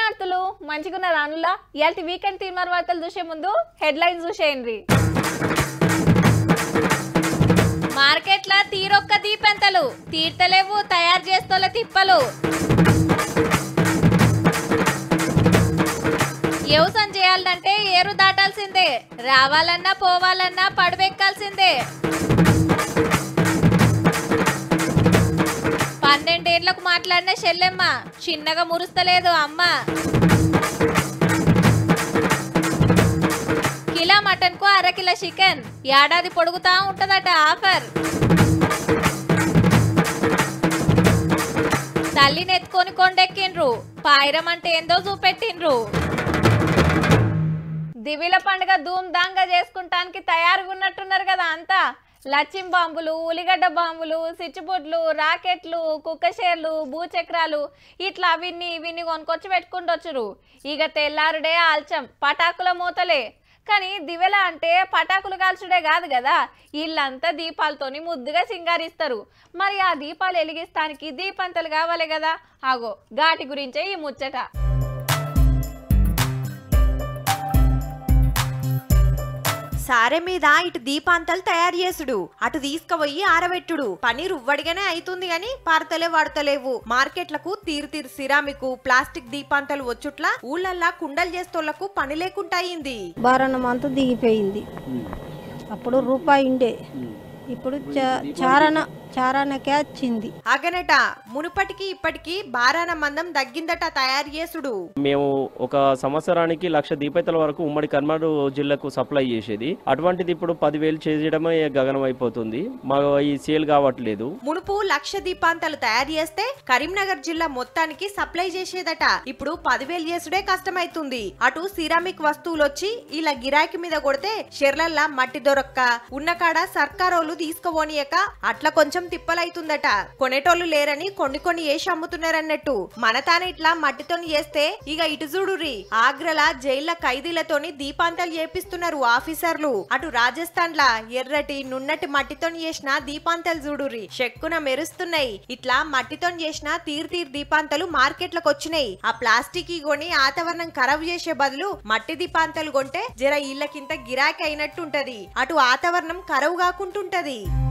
దివ్యనార్తులు మంచిగున్న రానులా ఇయాల్టి weekend Teenmar వార్తలు చూసే ముందు హెడ్లైన్స్ చూసేయండి మార్కెట్ల తీరొక్క దీపెంతలు తీర్తలేవు తయారు చేస్తోల తిప్పలు వ్యవసాయం చేయాలంటే ఏరు దాటాల్సిందే రావాలన్నా పోవాలన్నా పడవెక్కాల్సిందే పన్నెండేళ్లకు మాట్లాడిన చెల్లెమ్మ చిన్నగా మురుస్తలేదు అమ్మ కిలో మటన్ కు అర కిలో చికెన్ ఏడాది పొడుగుతా ఉంటదట ఆఫర్ తల్లిని ఎత్తుకొని కొండెక్కిండ్రు పాయిరం అంటే ఏందో చూపెట్టిండ్రు దివిల పండుగ ధూమ్ ధాంగా చేసుకుంటానికి తయారుగా ఉన్నట్టున్నారు కదా అంతా లచ్చిం బాంబులు ఉలిగడ్డ బాంబులు సిచ్చుబుడ్లు రాకెట్లు కుక్కషేర్లు భూచక్రాలు ఇట్లా విన్ని విన్ని కొనుకొచ్చి పెట్టుకుంటొచ్చురు ఇక తెల్లారుడే ఆల్చం పటాకుల మూతలే కానీ దివెల అంటే పటాకులు కాల్చుడే కాదు కదా ఇల్లంతా దీపాలతోని ముద్దుగా సింగారిస్తారు మరి ఆ దీపాలు వెలిగిస్తానికి దీపంతలు కావాలి కదా ఆగో ఘాటి గురించే ఈ ముచ్చట సారె మీద ఇటు దీపాంతలు తయారు చేసుడు అటు తీసుకుపోయి ఆరబెట్టుడు పని రువ్వడిగానే అవుతుంది గాని పారతలే వాడతలేవు మార్కెట్లకు తీరు తీరు సిరామికు ప్లాస్టిక్ దీపాంతలు వచ్చుట్లా ఊళ్ళల్లా కుండలు చేస్తోళ్లకు పని లేకుండా అయింది బారన్న మంత్ దిగిపోయింది అప్పుడు రూపాయి ఉండే ఇప్పుడు చా- చారణ చారణకే వచ్చింది అగనట మునుపటికి ఇప్పటికి బారాన మందం దగ్గిందట తయారు చేసుడు మేము ఒక సంవత్సరానికి లక్ష దీపైతల వరకు ఉమ్మడి కర్నూలు జిల్లాకు సప్లై చేసేది అటువంటిది ఇప్పుడు పదివేలు చేయడమే గగనం అయిపోతుంది మా ఈ సేల్ కావట్లేదు మునుపు లక్ష దీపాంతాలు తయారు చేస్తే కరీంనగర్ జిల్లా మొత్తానికి సప్లై చేసేదట ఇప్పుడు పదివేలు చేసుడే కష్టమైతుంది అటు సిరామిక్ వస్తువులు వచ్చి ఇలా గిరాకీ మీద కొడితే షెర్లల్లా మట్టి దొరక్క ఉన్న కాడ సర్కారోళ్ళు తీసుకుపోనీయక అట్లా కొంచెం తిప్పలైతుందట కొనేటోళ్ళు లేరని కొన్ని కొన్ని వేసి అమ్ముతున్నారన్నట్టు మన తాను ఇట్లా మట్టితోని చేస్తే ఇక ఇటు చూడుర్రి ఆగ్రల జైళ్ల ఖైదీలతోని దీపాంతాలు చేపిస్తున్నారు ఆఫీసర్లు అటు రాజస్థాన్ లా ఎర్రటి నున్నటి మట్టితోని చేసిన దీపాంతాలు చూడుర్రి చెక్కున మెరుస్తున్నాయి ఇట్లా మట్టితోని చేసిన తీరు తీరు దీపాంతాలు మార్కెట్లకు వచ్చినాయి ఆ ప్లాస్టిక్ కొని వాతావరణం ఖరాబ్ చేసే బదులు మట్టి దీపాంతాలు కొంటే జర ఇళ్ళకింత గిరాకీ అయినట్టుంటది అటు వాతావరణం ఖరాబ్ కాకుంటుంటది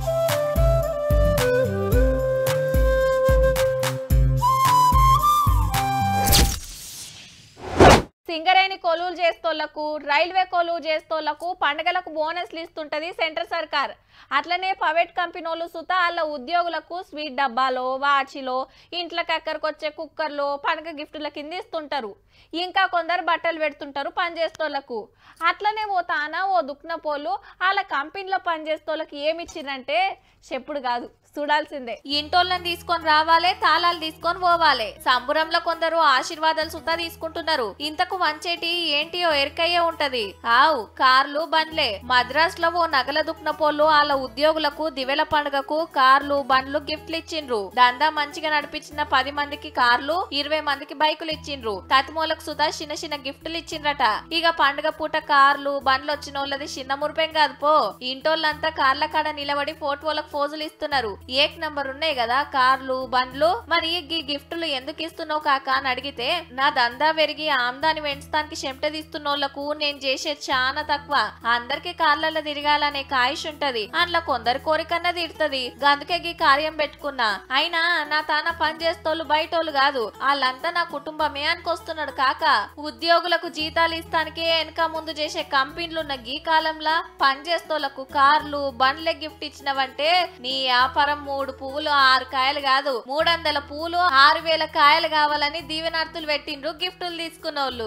సింగరేణి కొలువులు చేస్తోళ్లకు రైల్వే కొలువు చేస్తోళ్లకు పండగలకు బోనస్లు ఇస్తుంటది సెంట్రల్ సర్కార్ అట్లనే ప్రైవేట్ కంపెనీలు సుత వాళ్ళ ఉద్యోగులకు స్వీట్ డబ్బాలో వాచిలో ఇంట్లోకి ఎక్కడికొచ్చే కుక్కర్లో పండగ గిఫ్టుల కింద ఇస్తుంటారు ఇంకా కొందరు బట్టలు పెడుతుంటారు పనిచేస్తోళ్లకు అట్లనే ఓ తాన ఓ దుక్న పోలు వాళ్ళ కంపెనీలో పనిచేస్తోళ్ళకి ఏమి ఇచ్చిందంటే చెప్పుడు కాదు చూడాల్సిందే ఇంటోళ్ళని తీసుకొని రావాలే తాళాలు తీసుకొని పోవాలే సంబురంలో కొందరు ఆశీర్వాదాలు సుతా తీసుకుంటున్నారు ఇంతకు వంచేటి ఏంటియో ఎరికయ్యే ఉంటది ఆవు కార్లు బండ్లే మద్రాస్ లో ఓ నగల దుక్న పోళ్ళు వాళ్ళ ఉద్యోగులకు దివెల పండుగకు కార్లు బండ్లు గిఫ్ట్లు ఇచ్చిండ్రు దందా మంచిగా నడిపించిన పది మందికి కార్లు ఇరవై మందికి బైకులు ఇచ్చిండ్రు తతిమూలకు సుధా చిన్న చిన్న గిఫ్టులు ఇచ్చిండ్రట ఇక పండుగ పూట కార్లు బండ్లు వచ్చిన వాళ్ళది చిన్న మురిపేం కాదు పో ఇంటోళ్ళంతా కార్ల కాడ నిలబడి ఫోటోలకు ఫోజులు ఇస్తున్నారు ఏక్ నంబర్ ఉన్నాయి కదా కార్లు బండ్లు మరి ఈ గిఫ్టులు ఎందుకు ఇస్తున్నావు కాక అని అడిగితే నా దందా పెరిగి ఆమ్దాని పెంచడానికి చెమట తీస్తున్నోళ్లకు నేను చేసే చాలా తక్కువ అందరికి కార్లలో తిరగాలనే కాయిష్ ఉంటది అందులో కొందరి కోరికన్నా తీరుతది అందుకే గీ కార్యం పెట్టుకున్నా అయినా నా తాన పని చేస్తోళ్ళు బయటోళ్ళు కాదు వాళ్ళంతా నా కుటుంబమే అనుకొస్తున్నాడు కాక ఉద్యోగులకు జీతాలు ఇస్తానికే వెనక ముందు చేసే కంపెనీలున్న గీ కాలంలా పని చేస్తోళ్లకు కార్లు బండ్లే గిఫ్ట్ ఇచ్చినవంటే నీ వ్యాపారం మూడు పువ్వులు ఆరు కాయలు కాదు మూడు వందల పూలు ఆరు వేల కాయలు కావాలని దీవెనార్తులు పెట్టిండ్రు గిఫ్టులు తీసుకున్నోళ్ళు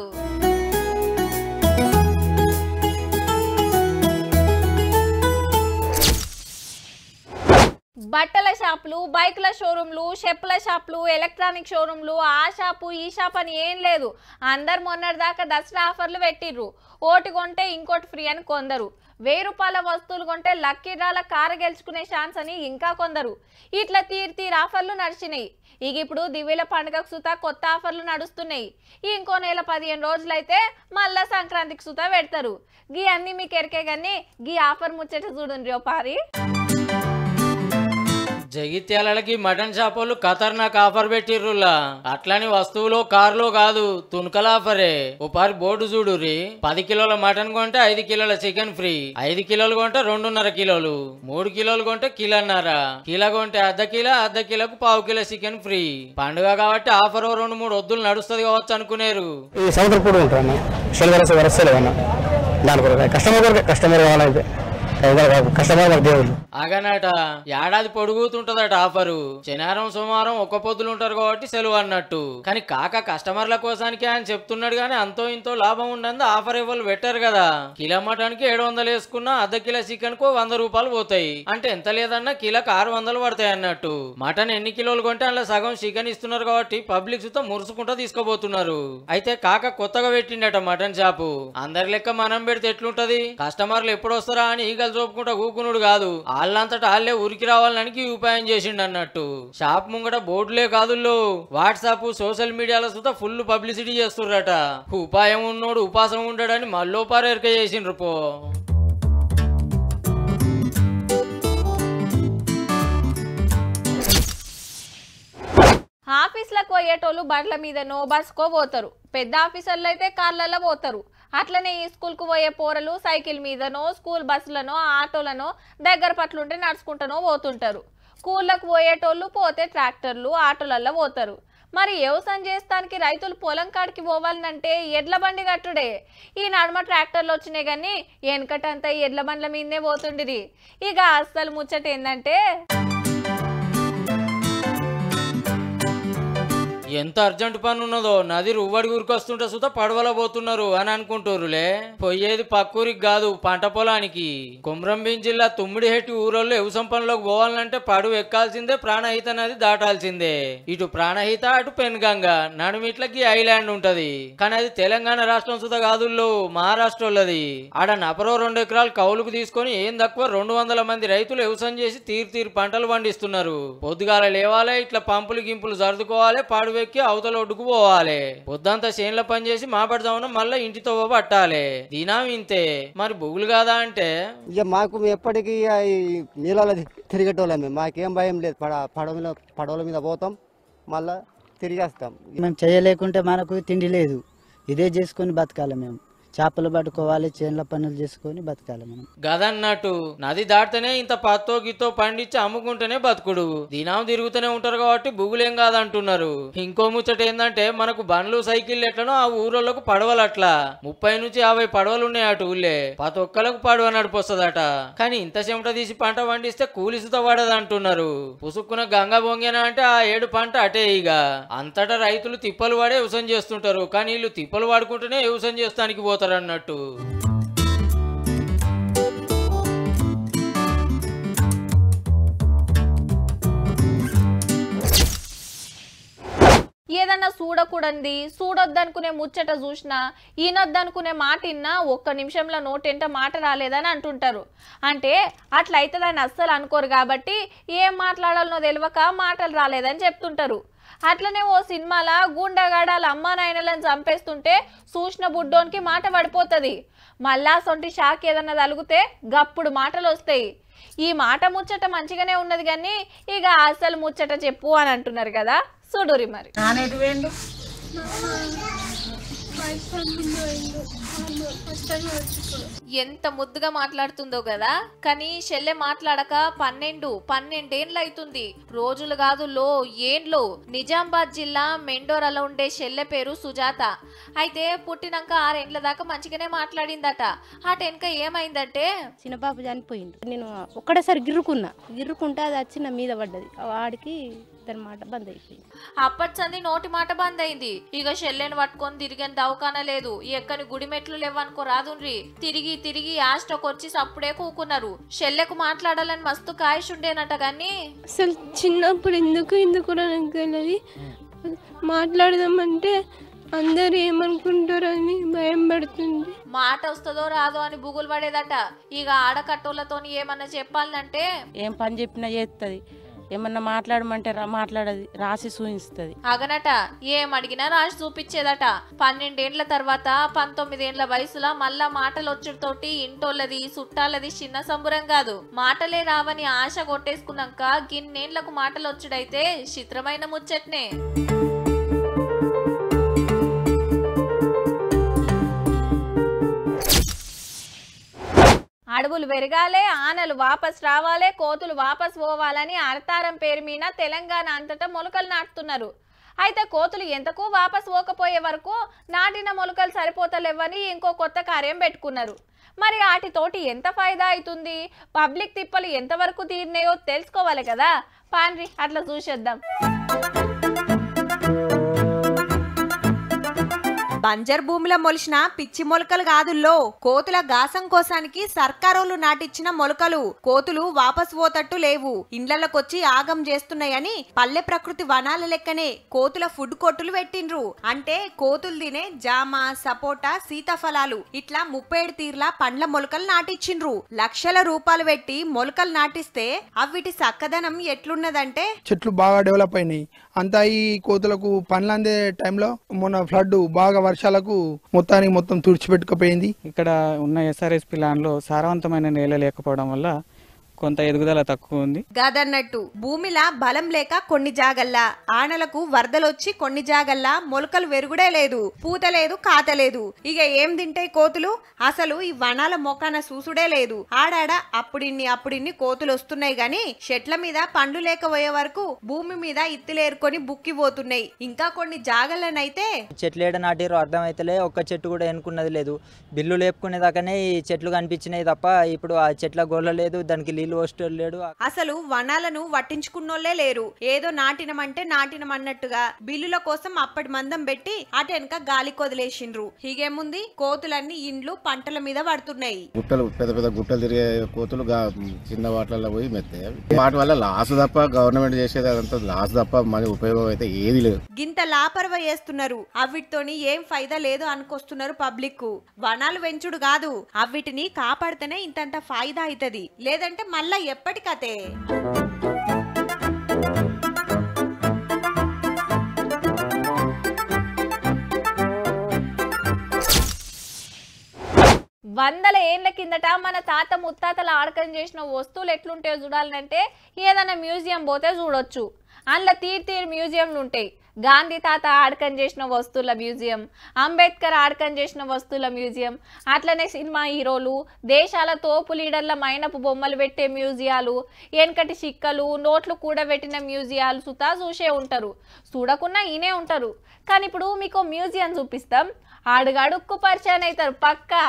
బట్టల షాపులు బైకుల షోరూంలు చెప్పుల షాపులు ఎలక్ట్రానిక్ షోరూంలు ఆ షాపు ఈ షాప్ అని ఏం లేదు అందరు మొన్నటిదాకా దసరా ఆఫర్లు పెట్టిర్రు ఓటి కొంటే ఇంకోటి ఫ్రీ అని కొందరు వెయ్యి రూపాయల వస్తువులు కొంటే లక్కీ డ్రాల కారు గెలుచుకునే ఛాన్స్ అని ఇంకా కొందరు ఇట్లా తీరు తీరు ఆఫర్లు నడిచినాయి ఇక ఇప్పుడు దివ్యల పండుగకు సుతా కొత్త ఆఫర్లు నడుస్తున్నాయి ఇంకో నెల పదిహేను రోజులైతే మళ్ళా సంక్రాంతికి సుతా పెడతారు గీ అన్ని మీకు ఎరికే కానీ గీ ఆఫర్ ముచ్చట చూడండి ఓ పారి జగిత్యాలకి మటన్ షాపోళ్ళు ఖతర్నాక్ ఆఫర్ పెట్టిర్రులా అట్లని వస్తువులో కారులో కాదు తుణుకల ఆఫరే ఓ పారి బోర్డు చూడుర్రి పది కిలోల మటన్ కొంటే ఐదు కిలోల చికెన్ ఫ్రీ ఐదు కిలోలు కొంటే రెండున్నర కిలోలు మూడు కిలోలు కొంటే కిలోన్నర కిలో కొంటే అర్ధ కిలో అర్ధ కిలోకు పావు కిలో చికెన్ ఫ్రీ పండుగ కాబట్టి ఆఫర్ ఓ రెండు మూడు వద్దులు నడుస్తుంది కావచ్చు అనుకునేరు ఈ సంవత్సరం కూడా ఉంటాను సెల్ వరస వరసలు అన్న దాని కొరకు కస్టమర్ కొరకు కస్టమర్ కావాలంటే కస్టమర్ మాకు దేవుడు అగనట ఏడాది పొడుగుతుంటదట ఆఫరు శనివారం సోమవారం ఒక్క పొద్దులు ఉంటారు కాబట్టి సెలవు అన్నట్టు కానీ కాక కస్టమర్ల కోసానికి ఆయన చెప్తున్నాడు కానీ అంతో ఇంతో లాభం ఉండదు ఆఫర్ ఇవ్వలు పెట్టారు కదా కిలో మటన్ కి ఏడు వందలు వేసుకున్నా అర్ధ కిలో చికెన్ కు వంద రూపాయలు పోతాయి అంటే ఎంత లేదన్నా కిలోకి ఆరు వందలు పడతాయి అన్నట్టు మటన్ ఎన్ని కిలోలు కొంటే అందులో సగం చికెన్ ఇస్తున్నారు కాబట్టి పబ్లిక్ సుతో మురుసుకుంటా తీసుకోబోతున్నారు అయితే కాక కొత్తగా పెట్టిండట మటన్ షాపు అందరి లెక్క మనం పెడితే ఎట్లుంటది కస్టమర్లు ఎప్పుడు వస్తారా అని ఈగలు చూపుకుంటా కూకునుడు కాదు వాళ్ళంతటా వాళ్ళే ఉరికి రావాలని ఈ ఉపాయం చేసిండు అన్నట్టు షాప్ ముంగట బోర్డులే కాదుల్లో వాట్సాప్ సోషల్ మీడియాలో సుతా ఫుల్ పబ్లిసిటీ చేస్తుర్రట ఉపాయం ఉన్నోడు ఉపాసం ఉండడని మళ్ళోపారు ఎరక చేసిండ్రు పో ఆఫీస్లకు పోయేటోళ్ళు బండ్ల మీదనో బస్కో పోతారు పెద్ద ఆఫీసర్లు అయితే కార్లలో పోతారు అట్లనే ఈ స్కూల్కు పోయే పోరలు సైకిల్ మీదనో స్కూల్ బస్సులనో ఆటోలనో దగ్గర పట్లుంటే నడుచుకుంటానో పోతుంటారు స్కూళ్ళకు పోయేటోళ్ళు పోతే ట్రాక్టర్లు ఆటోలలో పోతారు మరి వ్యవసాయం చేస్తానికి రైతులు పొలం కాడికి పోవాలంటే ఎడ్ల బండి కట్టుడే ఈ నడుమ ట్రాక్టర్లు వచ్చినాయి కానీ వెనకటంతా ఎడ్ల బండ్ల మీదనే పోతుండిరి ఇక అస్సలు ముచ్చట ఏంటంటే ఎంత అర్జెంట్ పని ఉన్నదో నది రువ్వడి ఊరికొస్తుంటే సుత పడవలో పోతున్నారు అని అనుకుంటారులే పోయేది పక్కూరికి కాదు పంట పొలానికి కుమ్రంభీం జిల్లా తుమ్మిడిహెట్టి ఊరోళ్ళు వ్యవసాయం పనిలోకి పోవాలంటే పడవ ఎక్కాల్సిందే ప్రాణహిత నది దాటాల్సిందే ఇటు ప్రాణహిత అటు పెన్గంగ నడుమిట్లకి ఐలాండ్ ఉంటది కానీ అది తెలంగాణ రాష్ట్రం సుత కాదుల్లో మహారాష్ట్రలోది ఆడ నపరో రెండు ఎకరాలు కౌలుకు తీసుకొని ఏం తక్కువ రెండు వందల మంది రైతులు వ్యవసాయం చేసి తీరు తీరు పంటలు పండిస్తున్నారు పొద్దుగాల లేవాలే ఇట్లా పంపులు గింపులు సర్దుకోవాలి పాడువెక్కి అవతల ఒడ్డుకు పోవాలి పొద్దంతా చేన్ల పని చేసి మాపడదామని మళ్ళీ ఇంటితో పట్టాలి దినం ఇంతే మరి బుగులు కాదా అంటే ఇక మాకు ఎప్పటికీ ఇక ఈ నీళ్ళలో తిరిగేటోళ్ళమే మాకేం భయం లేదు పడ పడవ మీద పడవల మీద పోతాం మళ్ళా తిరిగేస్తాం మేము చేయలేకుంటే మనకు తిండి లేదు ఇదే చేసుకొని బతకాలి మేము చేపలు పట్టుకోవాలి చేన్ల పనులు చేసుకొని బతకాలి మనం గదన్నట్టు నది దాటితేనే ఇంత పత్తో గిత్తో పండించి అమ్ముకుంటేనే బతుకుడు దినం తిరుగుతూనే ఉంటారు కాబట్టి బుగులేం కాదంటున్నారు ఇంకో ముచ్చట ఏంటంటే మనకు బండ్లు సైకిల్ ఎట్లనో ఆ ఊరోళ్ళకు పడవలు అట్లా ముప్పై నుంచి యాభై పడవలు ఉన్నాయి అటు ఊళ్ళే ప్రతి ఒక్కలకు పడవ నడిపొస్తుందట కానీ ఇంత చెమట తీసి పంట పండిస్తే కూలిసుతో పడదు అంటున్నారు పుసుక్కున గంగ బొంగేనా అంటే ఆ ఏడు పంట అటే ఇక అంతటా రైతులు తిప్పలు పడే వ్యవసాయం చేస్తుంటారు కానీ వీళ్ళు తిప్పలు వాడుకుంటూనే వ్యవసాయం చేస్తానికి పోతారు అన్నట్టు ఏదన్నా చూడకూడంది చూడొద్దనుకునే ముచ్చట చూసినా ఈనొద్దనుకునే మాట విన్నా ఒక్క నిమిషంలో నోటెంట మాట రాలేదని అంటుంటారు అంటే అట్లా అవుతుందని అస్సలు అనుకోరు కాబట్టి ఏం మాట్లాడాలనో తెలియక మాటలు రాలేదని చెప్తుంటారు అట్లనే ఓ సినిమాల గుండగాడాల అమ్మా నాయనలను చంపేస్తుంటే చూసిన బుడ్డోనికి మాట పడిపోతుంది మళ్ళా సొంటి షాక్ ఏదన్నా తలిగితే గప్పుడు మాటలు వస్తాయి ఈ మాట ముచ్చట మంచిగానే ఉన్నది కానీ ఇక అసలు ముచ్చట చెప్పు అని అంటున్నారు కదా చూడురి మరి ఎంత ముద్దుగా మాట్లాడుతుందో కదా కానీ చెల్లె మాట్లాడక పన్నెండు పన్నెండేండ్లు అవుతుంది రోజులు కాదు లో ఏండ్లు నిజామాబాద్ జిల్లా మెండోరాలో ఉండే చెల్లె పేరు సుజాత అయితే పుట్టినాక ఆరేండ్ల దాకా మంచిగానే మాట్లాడిందట ఆ టెన్క ఏమైందంటే చిన్న పాప చనిపోయింది నేను ఒక్కడేసారి గిర్రుకున్నా గిర్రుకుంటే అది వచ్చి నా మీద పడ్డది వాడికి దాని మాట బంద్ అయిపోయింది అప్పటి సంది నోటి మాట బంద్ అయింది ఇక షెల్లెని పట్టుకొని తిరిగిన దవకాన లేదు ఎక్కని గుడి మెట్లు లేవనుకో రాదుండ్రి తిరిగి తిరిగి ఆస్టకొచ్చి సప్పుడే కూకున్నారు షెల్లెకు మాట్లాడాలని మస్తు కాయష్ ఉండేనట గాని అసలు చిన్నప్పుడు ఎందుకు ఎందుకు నాకు తెలియదు మాట్లాడదామంటే అందరు ఏమనుకుంటారని భయం పడుతుంది మాట వస్తుందో రాదో అని బుగులు పడేదట ఇక ఆడకట్టోళ్ళతోని ఏమన్నా చెప్పాలంటే ఏం పని చెప్పినా చేస్తుంది ఏమన్నా మాట్లాడమంటే రా మాట్లాడది రాసి చూపిస్తుంది అగనట ఏం అడిగినా రాసి చూపించేదట పన్నెండేండ్ల తర్వాత పంతొమ్మిదేండ్ల వయసులో మళ్ళా మాటలు వచ్చుతోటి ఇంటోళ్ళది చుట్టాలది చిన్న సంబురం కాదు మాటలే రావని ఆశ కొట్టేసుకున్నాక గిన్నేండ్లకు మాటలు వచ్చుడైతే చిత్రమైన ముచ్చట్నే అడవులు పెరగాలే ఆనలు వాపస్ రావాలే కోతులు వాపస్ పోవాలని అరతారం పేరు మీద తెలంగాణ అంతటా మొలకలు నాటుతున్నారు అయితే కోతులు ఎంతకు వాపస్ పోకపోయే వరకు నాటిన మొలకలు సరిపోతలేవని ఇంకో కొత్త కార్యం పెట్టుకున్నారు మరి వాటితోటి ఎంత ఫాయిదా అవుతుంది పబ్లిక్ తిప్పలు ఎంతవరకు తీరినాయో తెలుసుకోవాలి కదా పాన్రి అట్లా చూసేద్దాం బంజర్ భూమిలో మొలిచిన పిచ్చి మొలకలు కాదుల్లో కోతుల గాసం కోసానికి సర్కారోళ్ళు నాటిచ్చిన మొలకలు కోతులు వాపస్ పోతట్టు లేవు ఇండ్లకొచ్చి ఆగం చేస్తున్నాయని పల్లె ప్రకృతి వనాల లెక్కనే కోతుల ఫుడ్ కొట్టులు పెట్టిండ్రు అంటే కోతులు తినే జామ సపోటా సీతాఫలాలు ఇట్లా ముప్పేడు తీర్ల పండ్ల మొలకలు నాటిచ్చిండ్రు లక్షల రూపాయలు పెట్టి మొలకలు నాటిస్తే అవిటి సక్కదనం ఎట్లున్నదంటే చెట్లు బాగా డెవలప్ అయినాయి అంతా ఈ కోతులకు పనులు అందే టైంలో మొన్న ఫ్లడ్ బాగా వర్షాలకు మొత్తానికి మొత్తం తుడిచిపెట్టుకుపోయింది ఇక్కడ ఉన్న ఎస్ఆర్ఎస్ ప్లాన్లో సారవంతమైన నేల లేకపోవడం వల్ల కొంత ఎదుగుదల తక్కువ ఉంది గదన్నట్టు భూమిలా బలం లేక కొన్ని జాగల్లా ఆనలకు వరదలొచ్చి కొన్ని జాగల్లా మొలకలు వెరుగుడే లేదు పూత లేదు కాత లేదు ఇక ఏం తింటాయి కోతులు అసలు ఈ వనాల మొకాన సూసుడే లేదు ఆడాడ అప్పుడిన్ని అప్పుడిన్ని కోతులు వస్తున్నాయి గాని చెట్ల మీద పండ్లు లేకపోయే వరకు భూమి మీద ఇత్తులేరుకొని బుక్కిపోతున్నాయి ఇంకా కొన్ని జాగలనైతే చెట్లు ఏడ నాటిరో అర్థమైతలే ఒక్క చెట్టు కూడా ఎన్నుకున్నది లేదు బిల్లు లేపుకునేదాకానే ఈ చెట్లు కనిపించినాయి తప్ప ఇప్పుడు ఆ చెట్ల గోళ్ళ లేదు దానికి నీళ్లు పోసేటోళ్ళు లేడు అసలు వనాలను పట్టించుకున్నోళ్లే లేరు ఏదో నాటినమంటే నాటినం అన్నట్టుగా బిల్లుల కోసం అప్పటి మందం పెట్టి అటెనక గాలి కొదిలేసిండ్రు హీగేముంది కోతులన్నీ ఇండ్లు పంటల మీద పడుతున్నాయి గుట్టలు పెద్ద పెద్ద గుట్టలు తిరిగే కోతులు గా- చిన్న వాటిలలో పోయి మెత్తాయి వాటి వల్ల లాస్ తప్ప గవర్నమెంట్ చేసేది అదంతా లాస్ తప్ప మరి ఉపయోగం అయితే ఏది లేదు గింత లాపరవ చేస్తున్నారు అవిటితోని ఏం ఫైదా లేదు అనుకొస్తున్నారు పబ్లిక్ వనాలు పెంచుడు కాదు అవిటిని కాపాడితేనే ఇంతంత ఫాయిదా అవుతుంది లేదంటే మళ్ళా ఎప్పటికతే వందల ఏండ్ల కిందట మన తాత ముత్తాతలు ఆడకం చేసిన వస్తువులు ఎట్లుంటాయో చూడాలంటే ఏదైనా మ్యూజియం పోతే చూడొచ్చు అందులో తీరు తీరు మ్యూజియంలు ఉంటాయి గాంధీ తాత ఆడకం చేసిన వస్తువుల మ్యూజియం అంబేద్కర్ ఆడకం చేసిన వస్తువుల మ్యూజియం అట్లనే సినిమా హీరోలు దేశాల తోపు లీడర్ల మైనపు బొమ్మలు పెట్టే మ్యూజియాలు వెనకటి చిక్కలు నోట్లు కూడబెట్టిన మ్యూజియాలు సుతా చూసే ఉంటారు చూడకుండా ఈనే ఉంటారు కానీ ఇప్పుడు మీకు మ్యూజియం చూపిస్తాం అడుగడుక్కు పరిచయం అవుతారు పక్కా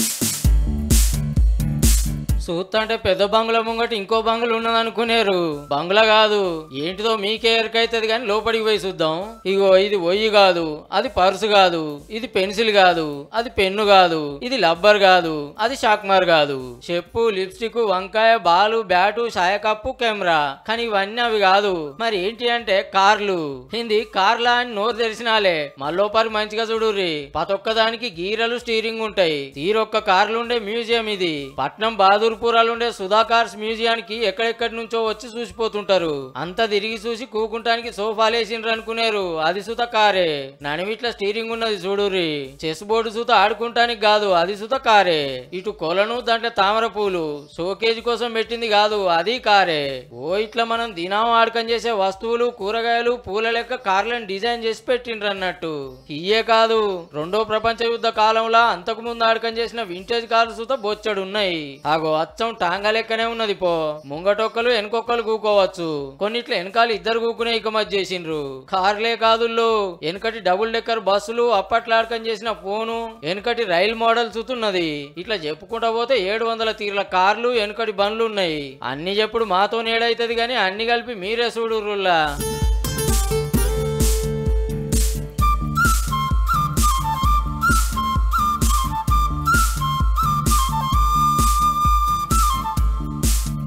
చూస్తుంటే పెద్ద బంగ్లా ముంగట ఇంకో బంగ్లా ఉన్నది అనుకునేరు బంగ్లా కాదు ఏంటిదో మీకే ఎరకైతుంది కానీ లోపలికి పోయి చూద్దాం ఇగో ఇది ఒయ్యి కాదు అది పర్సు కాదు ఇది పెన్సిల్ కాదు అది పెన్ను కాదు ఇది లబ్బర్ కాదు అది షాక్మార్ కాదు చెప్పు లిప్స్టిక్ వంకాయ బాలు బ్యాటు షాయ కప్పు కెమెరా కానీ ఇవన్నీ అవి కాదు మరి ఏంటి అంటే కార్లు హిందీ కార్లా అని నోరు తెలిసినాలే మళ్ళోపరి మంచిగా చూడుర్రి ప్రతొక్క దానికి గీరలు స్టీరింగ్ ఉంటాయి తీరొక్క కార్లు ఉండే మ్యూజియం ఇది పట్నం బహదూర్పురాలు ఉండే సుధాకార్స్ మ్యూజియానికి ఎక్కడెక్కడి నుంచో వచ్చి చూసిపోతుంటారు అంతా తిరిగి చూసి కూకుంటానికి సోఫాలు వేసిండ్రు అనుకునేరు అది సుత కారే నడిమిట్ల స్టీరింగ్ ఉన్నది చూడుర్రి చెస్ బోర్డు సుత ఆడుకుంటానికి కాదు అది సుత కారే ఇటు కొలను దాంట్లో తామర పూలు షోకేజ్ కోసం పెట్టింది కాదు అది కారే ఓ ఇట్లా మనం దినం ఆడకం చేసే వస్తువులు కూరగాయలు పూల లెక్క కార్లను డిజైన్ చేసి పెట్టిండ్రు అన్నట్టు ఇయే కాదు రెండో ప్రపంచ యుద్ధ కాలంలో అంతకు ముందు ఆడకం చేసిన వింటేజ్ కార్లు సుత బొచ్చడు ఉన్నాయి ఆగో అచ్చం టాంగా లెక్కనే ఉన్నది పో ముంగటొక్కలు వెనకొక్కలు కూకోవచ్చు కొన్నిట్ల వెనకాల ఇద్దరు కూకునే ఇక మధ్య చేసిండ్రు కార్లే కాదుల్లో వెనకటి డబుల్ డెక్కర్ బస్సులు అప్పట్లో ఆడకం చేసిన ఫోను వెనకటి రైల్ మోడల్ చూతున్నది ఇట్లా చెప్పుకుంటా పోతే ఏడు వందల తీర్ల కార్లు వెనకటి బండ్లు ఉన్నాయి అన్ని చెప్పుడు మాతో నేడైతుంది కానీ అన్ని కలిపి మీరే చూడుర్రుల్లా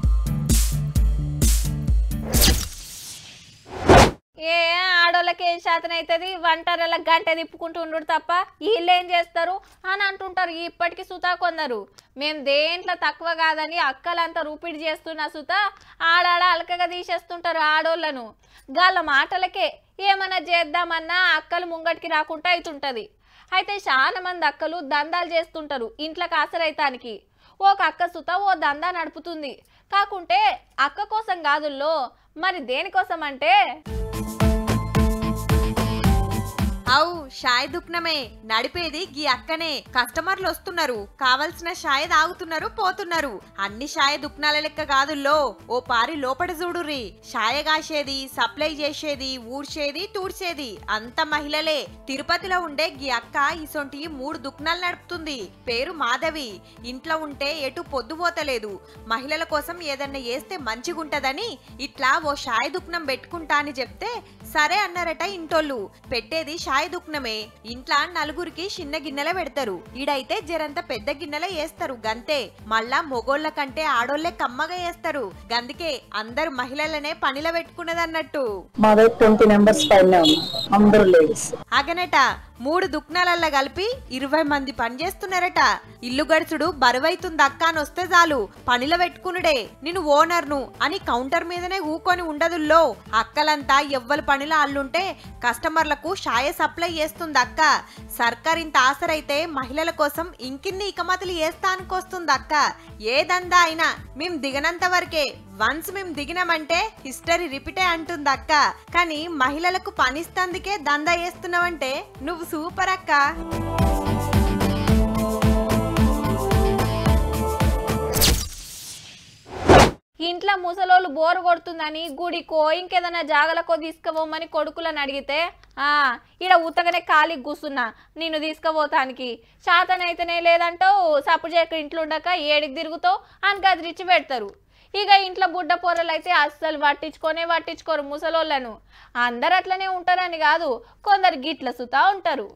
ఏ ఆడోళ్ళకి వేసి చేతనైతుంది వంటరల గంట తిప్పుకుంటూ ఉండు తప్ప వీళ్ళు ఏం చేస్తారు అని అంటుంటారు ఇప్పటికీ సుతా కొందరు మేము దేంట్లో తక్కువ కాదని అక్కలంతా రూపిడి చేస్తున్న సుత ఆడాడ అలకగా తీసేస్తుంటారు ఆడోళ్ళను గాళ్ళ మాటలకే ఏమన్నా చేద్దామన్నా అక్కలు ముంగటికి రాకుండా అవుతుంటది అయితే చాలా మంది అక్కలు దందాలు చేస్తుంటారు ఇంట్లోకి ఆసరైతానికి ఒక అక్క సుత ఓ దందా నడుపుతుంది కాకుంటే అక్క కోసం కాదుల్లో మరి దేనికోసం అంటే అవు షాయ్ దుక్నమే నడిపేది గీ అక్కనే కస్టమర్లు వస్తున్నారు కావలసిన షాయ్ తాగుతున్నారు పోతున్నారు అన్ని షాయ దుక్నాల లెక్క కాదుల్లో ఓ పారి లోపట చూడుర్రి షాయ కాసేది సప్లై చేసేది ఊడ్చేది తూడ్చేది అంత మహిళలే తిరుపతిలో ఉండే గీ అక్క ఇసొంటి మూడు దుక్నాలు నడుపుతుంది పేరు మాధవి ఇంట్లో ఉంటే ఎటు పొద్దుపోతలేదు మహిళల కోసం ఏదన్నా చేస్తే మంచిగుంటదని ఇట్లా ఓ షాయ్ దుక్నం పెట్టుకుంటా అని చెప్తే సరే అన్నారట ఇంటోళ్ళు పెట్టేది షాయ్ దుక్నమే ఇంట్లో నలుగురికి చిన్న గిన్నెల పెడతారు ఈడైతే జరంత పెద్ద గిన్నెల వేస్తారు గంతే మళ్ళా మొగోళ్ళ కంటే ఆడోళ్ళే కమ్మగా వేస్తారు గందుకే అందరు మహిళలనే పనిలో పెట్టుకున్నదన్నట్టు మా దగ్గర ట్వంటీ మెంబర్స్ పైన ఉన్నారు అందరూ లేడీస్ అగనట మూడు దుక్నాలల్ల కలిపి ఇరవై మంది పని చేస్తున్నారట ఇల్లు గడుచుడు బరువైతుంది అక్క అని వస్తే చాలు పనిలో పెట్టుకునుడే నేను ఓనర్ను అని కౌంటర్ మీదనే ఊకొని ఉండదుల్లో అక్కలంతా ఎవ్వరి పనిలో అల్లుంటే కస్టమర్లకు షాయ సప్లై చేస్తుంది అక్క సర్కార్ ఇంత ఆసరైతే మహిళల కోసం ఇంకిన్ని ఇకమతులు చేస్తానికొస్తుంది అక్క ఏ దందా అయినా మేం దిగనంత వరకే వన్స్ మేము దిగినామంటే హిస్టరీ రిపీటే అంటుంది అక్క కానీ మహిళలకు పనిస్తందుకే దందా వేస్తున్నావంటే నువ్వు సూపర్ అక్క ఇంట్లో ముసలోళ్ళు బోరు కొడుతుందని గుడికో ఇంకేదైనా జాగలకో తీసుకుపోమని కొడుకులను అడిగితే ఆ ఈడ ఉత్తగానే ఖాళీ కూస్తున్నా నిన్ను తీసుకుపోతానికి శాతనైతేనే లేదంటావు సప్పుడు చేయక ఇంట్లో ఉండక ఏడికి తిరుగుతావు అని గదిరిచ్చి పెడతారు ఇక ఇంట్లో బుడ్డ పొరలు అయితే అస్సలు పట్టించుకొనే పట్టించుకోరు ముసలోళ్ళను అందరు అట్లనే ఉంటారని కాదు కొందరు గిట్ల సుతా ఉంటారు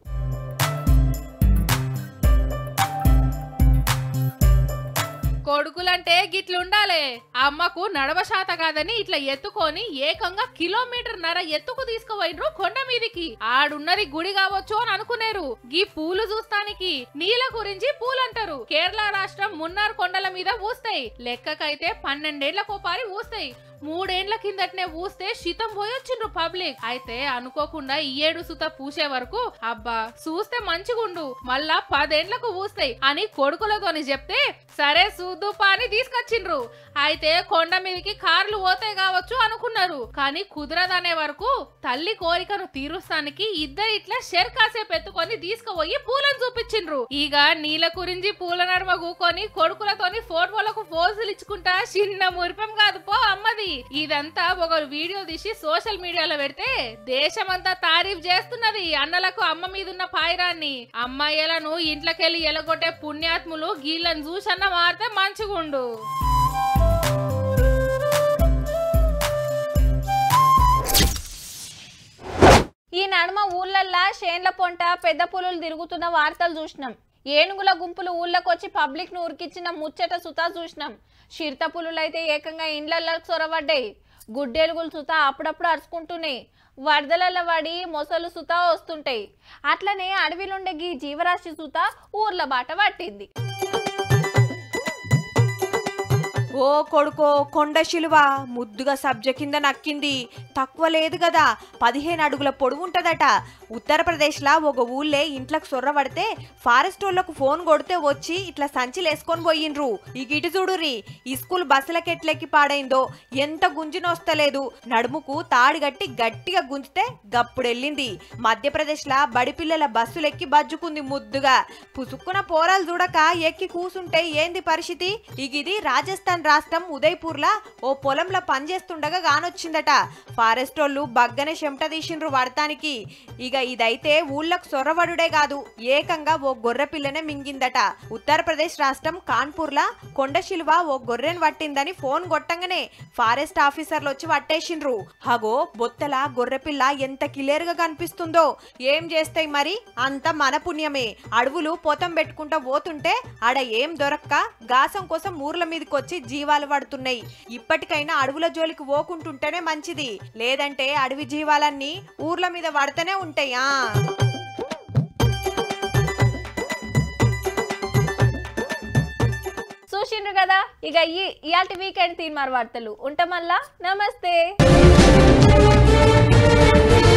కొడుకులంటే గిట్లుండాలే అమ్మకు నడవ శాత కాదని ఇట్లా ఎత్తుకొని ఏకంగా కిలోమీటర్ నర ఎత్తుకు తీసుకుపోయినరు కొండ మీదికి ఆడున్నది గుడి కావచ్చు అని అనుకునేరు గీ పూలు చూస్తానికి నీళ్ళ గురించి పూలంటారు కేరళ రాష్ట్రం మున్నార్ కొండల మీద ఊస్తాయి లెక్కకైతే పన్నెండేళ్లకు పారి ఊస్తాయి మూడేండ్ల కిందటనే ఊస్తే శీతం పోయొచ్చిండ్రు పబ్లిక్ అయితే అనుకోకుండా ఈ ఏడు సుత పూసే వరకు అబ్బా చూస్తే మంచిగుండు మళ్ళా పదేండ్లకు ఊస్తాయి అని కొడుకులతోని చెప్తే సరే చూద్దుపా అని తీసుకొచ్చిండ్రు అయితే కొండ మీదకి కార్లు పోతాయి కావచ్చు అనుకున్నారు కానీ కుదరదనే వరకు తల్లి కోరికను తీరుస్తానికి ఇద్దరు ఇట్లా షెర్ కాసేపు ఎత్తుకొని తీసుకుపోయి పూలను చూపించిండ్రు ఇక నీళ్ళ గురించి పూల నడుమ కూకొని కొడుకులతోని ఫోటోలకు ఫోజులు ఇచ్చుకుంటా చిన్న మురిపం కాదు పో అమ్మది ఇదంతా ఒక వీడియో తీసి సోషల్ మీడియాలో పెడితే దేశమంతా తారీఫ్ చేస్తున్నది అన్నలకు అమ్మ మీద ఉన్న పాయిరాన్ని అమ్మాయిలను ఇంట్లోకెళ్ళి ఎలగొట్టే పుణ్యాత్ములు గీళ్ళని చూసన్న మారితే మంచిగుండు ఈ నడుమ ఊళ్ళల్లా షేన్ల పొంట పెద్ద పులులు తిరుగుతున్న వార్తలు చూసినాం ఏనుగుల గుంపులు ఊళ్ళకి వచ్చి పబ్లిక్ ను ఉరికిచ్చిన ముచ్చట సుతా చూసినాం చిరుత పులులు అయితే ఏకంగా ఇండ్లలోకి చొరబడ్డాయి గుడ్డేలుగులు సుతా అప్పుడప్పుడు అరుచుకుంటున్నాయి వరదలలో పడి మొసలు సుతా వస్తుంటాయి అట్లనే అడవిలుండే గీ జీవరాశి సుత ఊర్ల బాట పట్టింది ఓ కొడుకో కొండ శిలువ ముద్దుగా సబ్జ కింద నక్కింది తక్కువ లేదు కదా పదిహేను అడుగుల పొడవు ఉంటదట ఉత్తరప్రదేశ్లా ఒక ఊళ్ళే ఇంట్లోకి సొర్రబడితే ఫారెస్ట్ వాళ్ళకు ఫోన్ కొడితే వచ్చి ఇట్లా సంచిలు వేసుకొని పోయిండ్రు ఈ గిటి చూడుర్రి ఈ స్కూల్ బస్సులకి ఎట్లెక్కి పాడైందో ఎంత గుంజినొస్తలేదు నడుముకు తాడు గట్టి గట్టిగా గుంజితే గప్పుడెళ్ళింది మధ్యప్రదేశ్లా బడి పిల్లల బస్సులెక్కి బజ్జుకుంది ముద్దుగా పుసుక్కున పోరాలు చూడక ఎక్కి కూసుంటే ఏంది పరిస్థితి ఇగిది రాజస్థాన్ రాష్ట్రం ఉదయ్పూర్లా ఓ పొలంలో పనిచేస్తుండగా గానొచ్చిందట ఫారెస్ట్ వాళ్ళు బగ్గనే చెమట తీసిండ్రు పడతానికి ఇక ఇదైతే ఊళ్ళకు సొర్రవడుడే కాదు ఏకంగా ఓ గొర్రె పిల్లనే మింగిందట ఉత్తరప్రదేశ్ రాష్ట్రం కాన్పూర్లా కొండ శిలువ ఓ గొర్రెను పట్టిందని ఫోన్ కొట్టంగానే ఫారెస్ట్ ఆఫీసర్లు వచ్చి పట్టేసిండ్రు హగో బొత్తల గొర్రె పిల్ల ఎంత క్లియర్ గా కనిపిస్తుందో ఏం చేస్తాయి మరి అంత మన పుణ్యమే అడవులు పొతం పెట్టుకుంటా పోతుంటే ఆడ ఏం దొరక్క గాసం కోసం ఊర్ల మీదకి వచ్చి జీవాలు పడుతున్నాయి ఇప్పటికైనా అడవుల జోలికి పోకుంటుంటేనే మంచిది లేదంటే అడవి జీవాలన్నీ ఊర్ల మీద పడుతూనే ఉంటాయా చూసిండ్రు కదా ఇక ఈ ఇయాల్టి వీకెండ్ తీన్మార్ వార్తలు ఉంటామల్లా నమస్తే